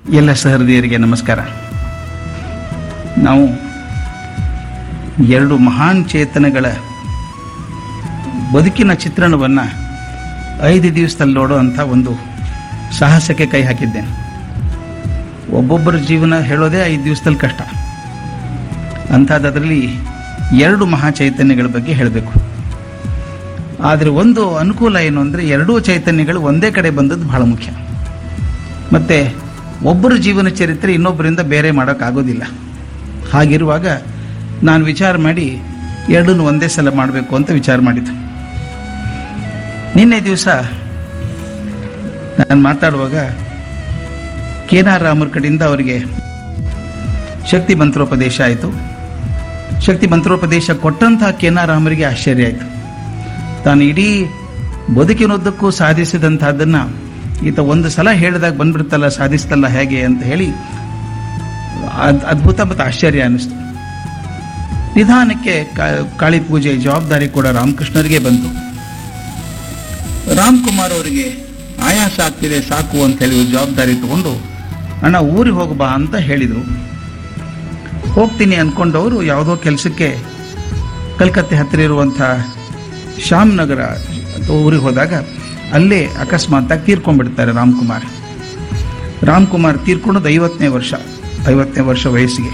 ಎಲ್ಲ ಸಹೃದಯರಿಗೆ ನಮಸ್ಕಾರ ನಾವು ಎರಡು ಮಹಾನ್ ಚೇತನಗಳ ಬದುಕಿನ ಚಿತ್ರಣವನ್ನು ಐದು ದಿವಸದಲ್ಲಿ ನೋಡೋ ಅಂಥ ಒಂದು ಸಾಹಸಕ್ಕೆ ಕೈ ಹಾಕಿದ್ದೇನೆ ಒಬ್ಬೊಬ್ಬರ ಜೀವನ ಹೇಳೋದೇ ಐದು ದಿವಸದಲ್ಲಿ ಕಷ್ಟ ಅಂಥದ್ರಲ್ಲಿ ಎರಡು ಮಹಾ ಚೈತನ್ಯಗಳ ಬಗ್ಗೆ ಹೇಳಬೇಕು ಆದರೆ ಒಂದು ಅನುಕೂಲ ಏನು ಅಂದರೆ ಎರಡೂ ಚೈತನ್ಯಗಳು ಒಂದೇ ಕಡೆ ಬಂದದ್ದು ಬಹಳ ಮುಖ್ಯ ಮತ್ತು ಒಬ್ಬರ ಜೀವನ ಚರಿತ್ರೆ ಇನ್ನೊಬ್ಬರಿಂದ ಬೇರೆ ಮಾಡೋಕ್ಕಾಗೋದಿಲ್ಲ ಹಾಗಿರುವಾಗ ನಾನು ವಿಚಾರ ಮಾಡಿ ಎರಡನ್ನೂ ಒಂದೇ ಸಲ ಮಾಡಬೇಕು ಅಂತ ವಿಚಾರ ಮಾಡಿದ್ದು ನಿನ್ನೆ ದಿವಸ ನಾನು ಮಾತಾಡುವಾಗ ಕೇನಾರ್ ರಾಮರ ಕಡೆಯಿಂದ ಅವರಿಗೆ ಶಕ್ತಿ ಮಂತ್ರೋಪದೇಶ ಆಯಿತು ಶಕ್ತಿ ಮಂತ್ರೋಪದೇಶ ಕೊಟ್ಟಂತಹ ಕೇನಾರ್ ರಾಮರಿಗೆ ಆಶ್ಚರ್ಯ ಆಯಿತು ತಾನು ಇಡೀ ಬದುಕಿನುದ್ದಕ್ಕೂ ಸಾಧಿಸಿದಂತಹದ್ದನ್ನು ಈತ ಒಂದು ಸಲ ಹೇಳಿದಾಗ ಬಂದ್ಬಿಡ್ತಲ್ಲ ಸಾಧಿಸ್ತಲ್ಲ ಹೇಗೆ ಅಂತ ಹೇಳಿ ಅದ್- ಅದ್ಭುತ ಮತ್ತು ಆಶ್ಚರ್ಯ ಅನ್ನಿಸ್ತು ನಿಧಾನಕ್ಕೆ ಕಾ- ಕಾಳಿ ಪೂಜೆ ಜವಾಬ್ದಾರಿ ಕೂಡ ರಾಮಕೃಷ್ಣರಿಗೆ ಬಂತು ರಾಮ್ಕುಮಾರ್ ಅವರಿಗೆ ಆಯಾಸ ಆಗ್ತಿದೆ ಸಾಕು ಅಂತ ಹೇಳಿ ಜವಾಬ್ದಾರಿ ತಗೊಂಡು ಅಣ್ಣ ಊರಿಗೆ ಹೋಗಬಾ ಅಂತ ಹೇಳಿದರು ಹೋಗ್ತೀನಿ ಅಂದ್ಕೊಂಡವರು ಯಾವುದೋ ಕೆಲಸಕ್ಕೆ ಕಲ್ಕತ್ತೆ ಹತ್ತಿರ ಇರುವಂಥ ಶ್ಯಾಮ್ನಗರ ಊರಿಗೆ ಹೋದಾಗ ಅಲ್ಲೇ ಅಕಸ್ಮಾತ್ತಾಗಿ ತೀರ್ಕೊಂಡ್ಬಿಡ್ತಾರೆ ರಾಮ್ಕುಮಾರ್ ರಾಮ್ಕುಮಾರ್ ತೀರ್ಕೊಂಡದ್ದು ಐವತ್ತನೇ ವರ್ಷ ಐವತ್ತನೇ ವರ್ಷ ವಯಸ್ಸಿಗೆ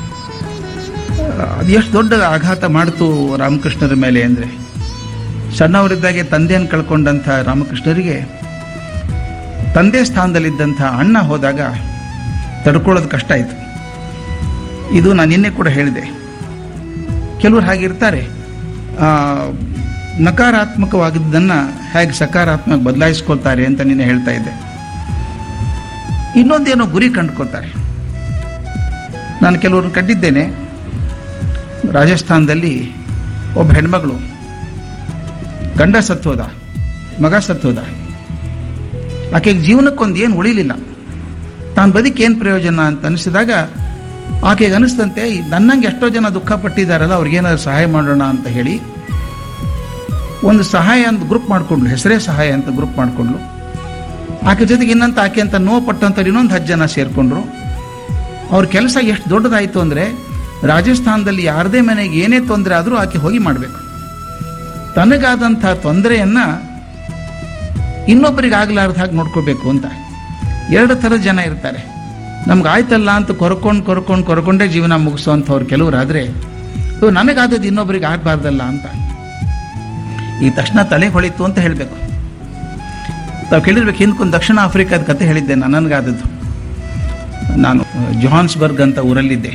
ಅದು ಎಷ್ಟು ದೊಡ್ಡ ಆಘಾತ ಮಾಡ್ತು ರಾಮಕೃಷ್ಣರ ಮೇಲೆ ಅಂದರೆ ಸಣ್ಣವರಿದ್ದಾಗೆ ತಂದೆಯನ್ನು ಕಳ್ಕೊಂಡಂಥ ರಾಮಕೃಷ್ಣರಿಗೆ ತಂದೆ ಸ್ಥಾನದಲ್ಲಿದ್ದಂಥ ಅಣ್ಣ ಹೋದಾಗ ತಡ್ಕೊಳ್ಳೋದು ಕಷ್ಟ ಆಯಿತು ಇದು ನಾನು ನಿನ್ನೆ ಕೂಡ ಹೇಳಿದೆ ಕೆಲವರು ಹಾಗಿರ್ತಾರೆ ಆ, ನಕಾರಾತ್ಮಕವಾಗಿದ್ದನ್ನು ಹೇಗೆ ಸಕಾರಾತ್ಮಕ ಬದಲಾಯಿಸ್ಕೊಳ್ತಾರೆ ಅಂತ ನಿನ್ನೆ ಹೇಳ್ತಾ ಇದ್ದೆ ಇನ್ನೊಂದೇನೋ ಗುರಿ ಕಂಡುಕೊಳ್ತಾರೆ ನಾನು ಕೆಲವ್ರನ್ನ ಕಂಡಿದ್ದೇನೆ ರಾಜಸ್ಥಾನದಲ್ಲಿ ಒಬ್ಬ ಹೆಣ್ಮಗಳು ಗಂಡ ಸತ್ತೋದ ಮಗ ಸತ್ತೋದ ಆಕೆಗೆ ಜೀವನಕ್ಕೊಂದು ಏನು ಉಳಿಲಿಲ್ಲ ತಾನು ಬದುಕಿ ಏನು ಪ್ರಯೋಜನ ಅಂತ ಅನಿಸಿದಾಗ ಆಕೆಗೆ ಅನಿಸ್ತಂತೆ ಈ ನನ್ನಂಗೆ ಎಷ್ಟೋ ಜನ ದುಃಖ ಪಟ್ಟಿದ್ದಾರಲ್ಲ ಅವ್ರಿಗೇನಾದ್ರು ಸಹಾಯ ಮಾಡೋಣ ಅಂತ ಹೇಳಿ ಒಂದು ಸಹಾಯ ಅಂತ ಗ್ರೂಪ್ ಮಾಡ್ಕೊಂಡ್ಲು ಹೆಸರೇ ಸಹಾಯ ಅಂತ ಗ್ರೂಪ್ ಮಾಡ್ಕೊಂಡ್ಲು ಆಕೆ ಜೊತೆಗೆ ಇನ್ನಂತ ಆಕೆ ಅಂತ ನೋವು ಪಟ್ಟಂಥವ್ರು ಇನ್ನೊಂದು ಹತ್ತು ಜನ ಸೇರಿಕೊಂಡ್ರು ಅವ್ರ ಕೆಲಸ ಎಷ್ಟು ದೊಡ್ಡದಾಯಿತು ಅಂದರೆ ರಾಜಸ್ಥಾನದಲ್ಲಿ ಯಾರದೇ ಮನೆಗೆ ಏನೇ ತೊಂದರೆ ಆದರೂ ಆಕೆ ಹೋಗಿ ಮಾಡಬೇಕು ತನಗಾದಂಥ ತೊಂದರೆಯನ್ನು ಇನ್ನೊಬ್ಬರಿಗೆ ಆಗಲಾರ್ದ ಹಾಗೆ ನೋಡ್ಕೋಬೇಕು ಅಂತ ಎರಡು ಥರದ ಜನ ಇರ್ತಾರೆ ನಮ್ಗೆ ಆಯ್ತಲ್ಲ ಅಂತ ಕೊರ್ಕೊಂಡು ಕೊರ್ಕೊಂಡು ಕೊರ್ಕೊಂಡೇ ಜೀವನ ಮುಗಿಸೋವಂಥವ್ರು ಕೆಲವರಾದರೆ ಇವು ನನಗಾದದ್ದು ಇನ್ನೊಬ್ಬರಿಗೆ ಆಗಬಾರ್ದಲ್ಲ ಅಂತ ಈ ತಕ್ಷಣ ತಲೆ ಹೊಳಿತು ಅಂತ ಹೇಳಬೇಕು ತಾವು ಕೇಳಿರ್ಬೇಕು ಹಿಂದ್ಕೊಂದು ದಕ್ಷಿಣ ಆಫ್ರಿಕಾದ ಕತೆ ಹೇಳಿದ್ದೆ ನಾನು ನನಗಾದದ್ದು ನಾನು ಜೊಹಾನ್ಸ್ಬರ್ಗ್ ಅಂತ ಊರಲ್ಲಿದ್ದೆ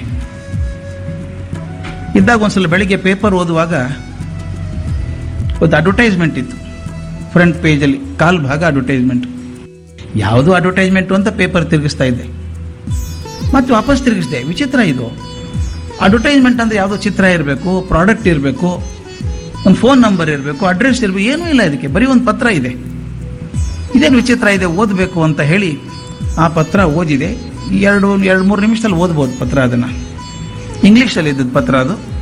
ಇದ್ದಾಗ ಒಂದ್ಸಲ ಬೆಳಿಗ್ಗೆ ಪೇಪರ್ ಓದುವಾಗ ಒಂದು ಅಡ್ವರ್ಟೈಸ್ಮೆಂಟ್ ಇತ್ತು ಫ್ರಂಟ್ ಪೇಜಲ್ಲಿ ಕಾಲ್ ಭಾಗ ಅಡ್ವರ್ಟೈಸ್ಮೆಂಟ್ ಯಾವುದು ಅಡ್ವರ್ಟೈಸ್ಮೆಂಟು ಅಂತ ಪೇಪರ್ ತಿರುಗಿಸ್ತಾ ಇದ್ದೆ ಮತ್ತೆ ವಾಪಸ್ ತಿರುಗಿಸಿದೆ ವಿಚಿತ್ರ ಇದು ಅಡ್ವರ್ಟೈಸ್ಮೆಂಟ್ ಅಂದರೆ ಯಾವುದೋ ಚಿತ್ರ ಇರಬೇಕು ಪ್ರಾಡಕ್ಟ್ ಇರಬೇಕು ಒಂದು ಫೋನ್ ನಂಬರ್ ಇರಬೇಕು ಅಡ್ರೆಸ್ ಇರಬೇಕು ಏನೂ ಇಲ್ಲ ಇದಕ್ಕೆ ಬರೀ ಒಂದು ಪತ್ರ ಇದೆ ಇದೇನು ವಿಚಿತ್ರ ಇದೆ ಓದಬೇಕು ಅಂತ ಹೇಳಿ ಆ ಪತ್ರ ಓದಿದೆ ಎರಡು ಎರಡು ಮೂರು ನಿಮಿಷದಲ್ಲಿ ಓದ್ಬೋದು ಪತ್ರ ಅದನ್ನು ಇಂಗ್ಲೀಷಲ್ಲಿ ಇದ್ದದ್ದು ಪತ್ರ ಅದು